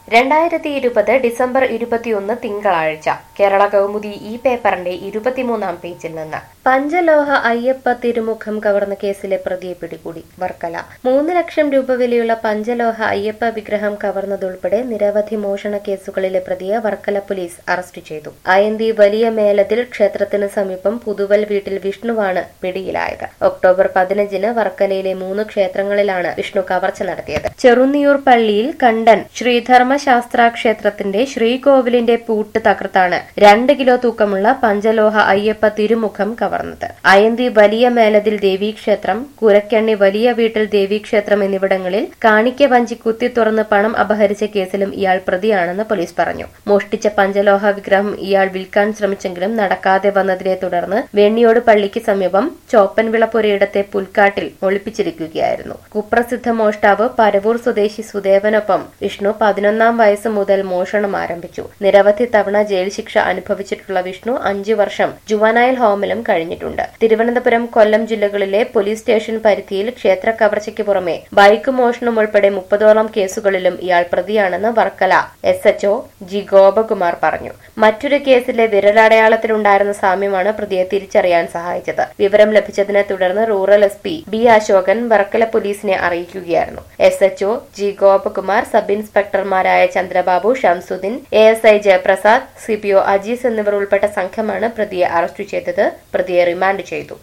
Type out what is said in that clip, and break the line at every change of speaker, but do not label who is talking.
രണ്ടായിരത്തി ഇരുപത് ഡിസംബർ ഇരുപത്തിയൊന്ന് തിങ്കളാഴ്ച കേരള കൗമുദി ഈ പേപ്പറിന്റെ ഇരുപത്തിമൂന്നാം പേജിൽ നിന്ന് പഞ്ചലോഹ അയ്യപ്പ തിരുമുഖം കവർന്ന കേസിലെ പ്രതിയെ പിടികൂടി വർക്കല മൂന്ന് ലക്ഷം രൂപ വിലയുള്ള പഞ്ചലോഹ അയ്യപ്പ വിഗ്രഹം കവർന്നതുൾപ്പെടെ നിരവധി മോഷണ കേസുകളിലെ പ്രതിയെ വർക്കല പോലീസ് അറസ്റ്റ് ചെയ്തു അയന്തി വലിയ മേലതിൽ ക്ഷേത്രത്തിന് സമീപം പുതുവൽ വീട്ടിൽ വിഷ്ണുവാണ് പിടിയിലായത് ഒക്ടോബർ പതിനഞ്ചിന് വർക്കലയിലെ മൂന്ന് ക്ഷേത്രങ്ങളിലാണ് വിഷ്ണു കവർച്ച നടത്തിയത് ചെറുന്നിയൂർ പള്ളിയിൽ കണ്ടൻ ശ്രീധർമ്മശാസ്ത്ര ക്ഷേത്രത്തിന്റെ ശ്രീകോവിലിന്റെ പൂട്ട് തകർത്താണ് രണ്ട് കിലോ തൂക്കമുള്ള പഞ്ചലോഹ അയ്യപ്പ തിരുമുഖം കവർന്നത് അയന്തി വലിയ മേലതിൽ ദേവീക്ഷേത്രം കുരക്കണ്ണി വലിയ വീട്ടിൽ ദേവീക്ഷേത്രം എന്നിവിടങ്ങളിൽ കാണിക്ക വഞ്ചി കുത്തി തുറന്ന് പണം അപഹരിച്ച കേസിലും ഇയാൾ പ്രതിയാണെന്ന് പോലീസ് പറഞ്ഞു മോഷ്ടിച്ച പഞ്ചലോഹ വിഗ്രഹം ഇയാൾ വിൽക്കാൻ ശ്രമിച്ചെങ്കിലും നടക്കാതെ വന്നതിനെ തുടർന്ന് വെണ്ണിയോട് പള്ളിക്ക് സമീപം ചോപ്പൻവിളപ്പുരയിടത്തെ പുൽക്കാട്ടിൽ ഒളിപ്പിച്ചിരിക്കുകയായിരുന്നു കുപ്രസിദ്ധ മോഷ്ടാവ് പരവൂർ സ്വദേശി സുദേവനൊപ്പം വിഷ്ണു പതിനൊന്നാം വയസ്സ് മുതൽ മോഷണം ആരംഭിച്ചു നിരവധി തവണ ജയിൽ ശിക്ഷ അനുഭവിച്ചിട്ടുള്ള വിഷ്ണു അഞ്ചു വർഷം ജുവനൈൽ ഹോമിലും കഴിഞ്ഞിട്ടുണ്ട് തിരുവനന്തപുരം കൊല്ലം ജില്ലകളിലെ പോലീസ് സ്റ്റേഷൻ പരിധിയിൽ ക്ഷേത്ര കവർച്ചയ്ക്ക് പുറമെ ബൈക്ക് മോഷണം ഉൾപ്പെടെ മുപ്പതോളം കേസുകളിലും ഇയാൾ പ്രതിയാണെന്ന് Varkala S H O G Gopakumar പറഞ്ഞു മറ്റൊരു കേസിലെ വിരലടയാളത്തിലുണ്ടായിരുന്ന സാമ്യമാണ് പ്രതിയെ തിരിച്ചറിയാൻ സഹായിച്ചത് വിവരം ലഭിച്ചതിനെ തുടർന്ന് rural S P B Ashokan Varkala പോലീസിനെ അറിയിക്കുകയായിരുന്നു S H O G Gopakumar sub ഇൻസ്പെക്ടർമാരായ Chandrababu Shamsuddin A S I Jayaprasad C P O Ajees എന്നിവർ ഉൾപ്പെട്ട സംഘമാണ് പ്രതിയെ അറസ്റ്റ് ചെയ്തത് പ്രതിയെ റിമാൻഡ് ചെയ്തു